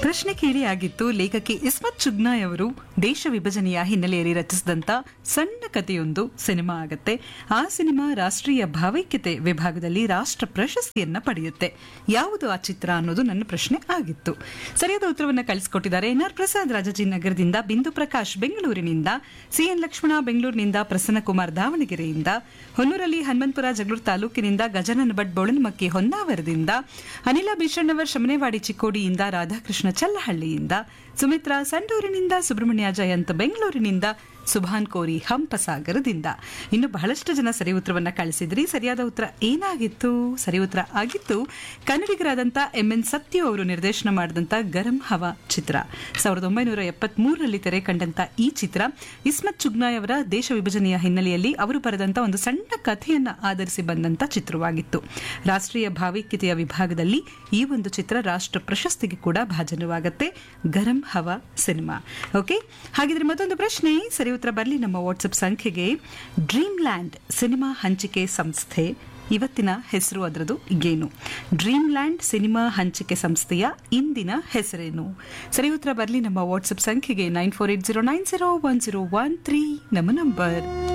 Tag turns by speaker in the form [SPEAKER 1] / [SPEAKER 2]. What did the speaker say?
[SPEAKER 1] ಪ್ರಶ್ನೆ ಕೇಳಿ ಆಗಿತ್ತು ಲೇಖಕಿ ಇಸ್ಮತ್ ಚುಗ್ನಾಯ್ ಅವರು ದೇಶ ವಿಭಜನೆಯ ಹಿನ್ನೆಲೆಯಲ್ಲಿ ರಚಿಸಿದಂತ ಸಣ್ಣ ಕಥೆಯೊಂದು ಸಿನಿಮಾ ಆಗತ್ತೆ ಆ ಸಿನಿಮಾ ರಾಷ್ಟ್ರೀಯ ಭಾವೈಕ್ಯತೆ ವಿಭಾಗದಲ್ಲಿ ರಾಷ್ಟ್ರ ಪ್ರಶಸ್ತಿಯನ್ನ ಪಡೆಯುತ್ತೆ ಯಾವುದು ಆ ಚಿತ್ರ ಅನ್ನೋದು ನನ್ನ ಪ್ರಶ್ನೆ ಆಗಿತ್ತು ಸರಿಯಾದ ಉತ್ತರವನ್ನ ಕಳಿಸಿಕೊಟ್ಟಿದ್ದಾರೆ ಎನ್ ಆರ್ ಪ್ರಸಾದ್ ರಾಜಾಜಿನಗರದಿಂದ ಬಿಂದು ಪ್ರಕಾಶ್ ಬೆಂಗಳೂರಿನಿಂದ ಸಿಎನ್ ಲಕ್ಷ್ಮಣ ಬೆಂಗಳೂರಿನಿಂದ ಪ್ರಸನ್ನಕುಮಾರ್ ದಾವಣಗೆರೆಯಿಂದ ಹೊನ್ನೂರಲ್ಲಿ ಹನುಮಂತಪುರ ಜಗಳೂರು ತಾಲೂಕಿನಿಂದ ಗಜಾನನ ಭಟ್ ಬೋಳನ್ಮಕ್ಕಿ ಹೊನ್ನಾವರದಿಂದ ಅನಿಲ ಭೀಷಣ್ಣವರ್ ಶಮನೆವಾಡಿ ಚಿಕ್ಕೋಡಿಯಿಂದ ರಾಧಾಕೃಷ್ಣ ಚಲ್ಲಹಳ್ಳಿಯಿಂದ ಸುಮಿತ್ರಾ ಸಂಡೂರಿನಿಂದ ಸುಬ್ರಹ್ಮಣ್ಯ ಜಯಂತ್ ಬೆಂಗಳೂರಿನಿಂದ ಸುಭಾನ್ ಕೋರಿ ಹಂಪಸಾಗರದಿಂದ ಇನ್ನು ಬಹಳಷ್ಟು ಜನ ಸರಿ ಉತ್ತರವನ್ನ ಕಳಿಸಿದ್ರಿ ಸರಿಯಾದ ಉತ್ತರ ಏನಾಗಿತ್ತು ಸರಿ ಉತ್ತರ ಆಗಿತ್ತು ಕನ್ನಡಿಗರಾದಂಥ ಎಂ ಎನ್ ಸತ್ಯು ಅವರು ನಿರ್ದೇಶನ ಮಾಡಿದಂಥ ಗರಂ ಹವಾ ಚಿತ್ರ ಸಾವಿರದ ಒಂಬೈನೂರ ಎಪ್ಪತ್ಮೂರರಲ್ಲಿ ತೆರೆ ಕಂಡಂತ ಈ ಚಿತ್ರ ಇಸ್ಮತ್ ಚುಗ್ನಾಯ್ ಅವರ ದೇಶ ವಿಭಜನೆಯ ಹಿನ್ನೆಲೆಯಲ್ಲಿ ಅವರು ಬರೆದಂತ ಒಂದು ಸಣ್ಣ ಕಥೆಯನ್ನ ಆಧರಿಸಿ ಬಂದಂತ ಚಿತ್ರವಾಗಿತ್ತು ರಾಷ್ಟ್ರೀಯ ಭಾವೈಕ್ಯತೆಯ ವಿಭಾಗದಲ್ಲಿ ಈ ಒಂದು ಚಿತ್ರ ರಾಷ್ಟ್ರ ಪ್ರಶಸ್ತಿಗೆ ಕೂಡ ಭಾಜನವಾಗುತ್ತೆ ಗರಂ ಹವಾ ಸಿನಿಮಾ ಓಕೆ ಹಾಗಿದ್ರೆ ಮತ್ತೊಂದು ಪ್ರಶ್ನೆ ಸರಿ ಉತ್ತರ ಬರಲಿ ನಮ್ಮ ವಾಟ್ಸಪ್ ಸಂಖ್ಯೆಗೆ ಡ್ರೀಮ್ ಲ್ಯಾಂಡ್ ಸಿನಿಮಾ ಹಂಚಿಕೆ ಸಂಸ್ಥೆ ಇವತ್ತಿನ ಹೆಸರು ಅದರದು ಏನು ಡ್ರೀಮ್ ಲ್ಯಾಂಡ್ ಸಿನಿಮಾ ಹಂಚಿಕೆ ಸಂಸ್ಥೆಯ ಇಂದಿನ ಹೆಸರೇನು ಸರಿ ಉತ್ತರ ಬರಲಿ ನಮ್ಮ ವಾಟ್ಸಪ್ ಸಂಖ್ಯೆಗೆ nine four eight zero nine zero one zero one three ನಮ್ಮ ನಂಬರ್